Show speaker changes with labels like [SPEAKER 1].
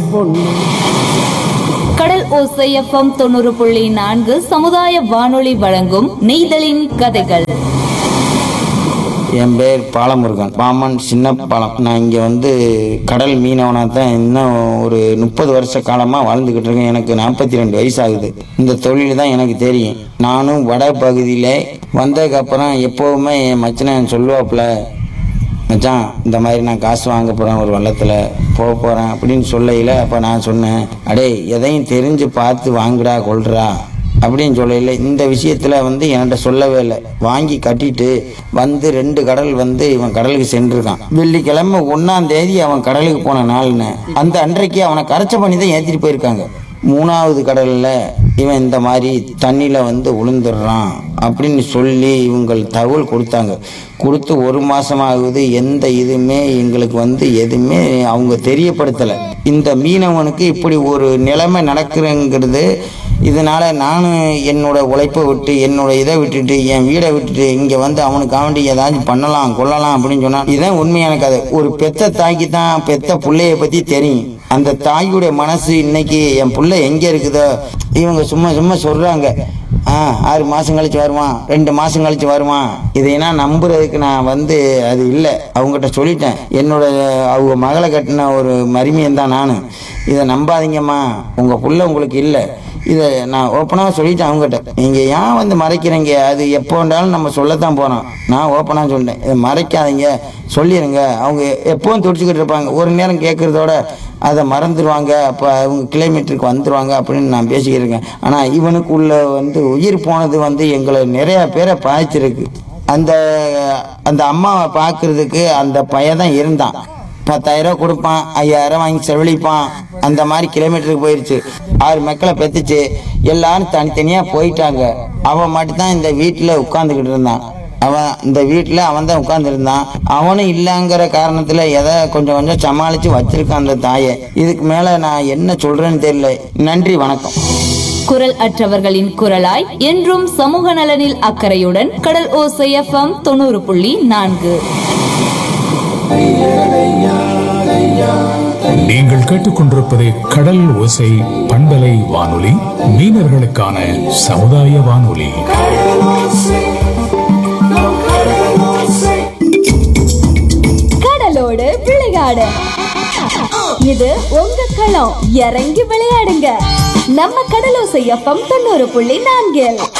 [SPEAKER 1] பொண்ணு
[SPEAKER 2] கடல் ஓசை எஃப்எம் தொண்ணூறு புள்ளி நான்கு சமுதாய வானொலி வழங்கும் நெய்தலின் கதைகள்
[SPEAKER 3] என் பேர் பாலமுருகன் பாமன் சின்ன பாலம் நான் இங்கே வந்து கடல் மீனவனாக தான் இன்னும் ஒரு முப்பது வருஷ காலமாக வாழ்ந்துக்கிட்டு இருக்கேன் எனக்கு நாற்பத்தி ரெண்டு வயசு ஆகுது இந்த தொழில் தான் எனக்கு தெரியும் நானும் வட பகுதியில் வந்ததுக்கப்புறம் எப்போவுமே என் மச்சனை சொல்லுவாப்புல மச்சான் இந்த மாதிரி நான் காசு வாங்க போகிறேன் ஒரு வெள்ளத்தில் போக போகிறேன் அப்படின்னு சொல்லையில் அப்போ நான் சொன்னேன் அடே எதையும் தெரிஞ்சு பார்த்து வாங்குடா கொள்றா அப்படின்னு சொல்லல இந்த விஷயத்தில் வந்து என்கிட்ட சொல்லவே இல்லை வாங்கி கட்டிட்டு வந்து ரெண்டு கடல் வந்து இவன் கடலுக்கு சென்றிருக்கான் வெள்ளிக்கிழமை ஒன்றாம் தேதி அவன் கடலுக்கு போன நாள்னு அந்த அன்றைக்கு அவனை கரைச்ச பண்ணி தான் ஏற்றிட்டு போயிருக்காங்க மூணாவது கடலில் இவன் இந்த மாதிரி தண்ணியில் வந்து விழுந்துடுறான் அப்படின்னு சொல்லி இவங்க தகவல் கொடுத்தாங்க கொடுத்து ஒரு மாதம் ஆகுது எந்த இதுவுமே எங்களுக்கு வந்து எதுவுமே அவங்க தெரியப்படுத்தலை இந்த மீனவனுக்கு இப்படி ஒரு நிலைமை நடக்குதுங்கிறது இதனால நானும் என்னோட உழைப்பை விட்டு என்னோட இதை விட்டுட்டு என் வீடை விட்டுட்டு இங்கே வந்து அவனுக்கு வேண்டி ஏதாச்சும் பண்ணலாம் கொள்ளலாம் அப்படின்னு சொன்னான் இதுதான் உண்மையான கதை ஒரு பெத்த தாய்க்கு தான் பெத்த பிள்ளைய பற்றி தெரியும் அந்த தாயுடைய மனசு இன்னைக்கு என் புள்ள எங்கே இருக்குதோ இவங்க சும்மா சும்மா சொல்கிறாங்க ஆ ஆறு மாதம் கழிச்சு வருவான் ரெண்டு மாதம் கழிச்சு வருவான் இதையெல்லாம் நம்புறதுக்கு நான் வந்து அது இல்லை அவங்ககிட்ட சொல்லிட்டேன் என்னோட அவங்க மகளை கட்டின ஒரு மருமியன் தான் நான் இதை நம்பாதீங்கம்மா உங்கள் புள்ள உங்களுக்கு இல்லை இதை நான் ஓப்பனாக சொல்லிட்டேன் அவங்ககிட்ட நீங்கள் ஏன் வந்து மறைக்கிறீங்க அது எப்போ வேண்டாலும் நம்ம சொல்லத்தான் போகிறோம் நான் ஓப்பனாக சொல்லிட்டேன் இதை மறைக்காதீங்க சொல்லிடுங்க அவங்க எப்பவும் துடிச்சுக்கிட்டு இருப்பாங்க ஒரு நேரம் கேட்குறதோட அதை மறந்துடுவாங்க அப்போ அவங்க கிலோமீட்டருக்கு வந்துடுவாங்க அப்படின்னு நான் பேசிக்கிட்டு இருக்கேன் ஆனால் இவனுக்குள்ள வந்து உயிர் போனது வந்து எங்களை நிறையா பேரை பாதிச்சிருக்கு அந்த அந்த அம்மாவை பார்க்கறதுக்கு அந்த பையன் தான் இருந்தான் பத்தாயிரம் ரூபா கொடுப்பான் ஐயாயிரம் வாங்கி செலவழிப்பான் அந்த மாதிரி கிலோமீட்டருக்கு போயிடுச்சு ஆறு மக்களை பெற்றுச்சு எல்லாரும் தனித்தனியாக போயிட்டாங்க அவன் மட்டும்தான் இந்த வீட்டில் உட்காந்துக்கிட்டு இருந்தான் அவன் இந்த வீட்டில் அவன் தான் உட்காந்துருந்தான் அவனும் இல்லைங்கிற காரணத்தில் எதை கொஞ்சம் கொஞ்சம் சமாளித்து வச்சிருக்கான் அந்த தாயை இதுக்கு மேலே நான் என்ன சொல்கிறேன்னு தெரியல நன்றி வணக்கம்
[SPEAKER 2] குரல் அற்றவர்களின் குரலாய் என்றும் சமூக நலனில் அக்கறையுடன் கடல் ஓசை எஃப்எம் தொண்ணூறு புள்ளி நான்கு
[SPEAKER 4] நீங்கள் கேட்டுக்கொண்டிருப்பது கடல் ஓசை பண்பலை வானொலி மீனவர்களுக்கான சமுதாய வானொலி
[SPEAKER 5] கடலோடு விளையாடு இது உங்க களம் இறங்கி விளையாடுங்க நம்ம கடலோசை எஃப்எம் தொண்ணூறு புள்ளி நான்கில்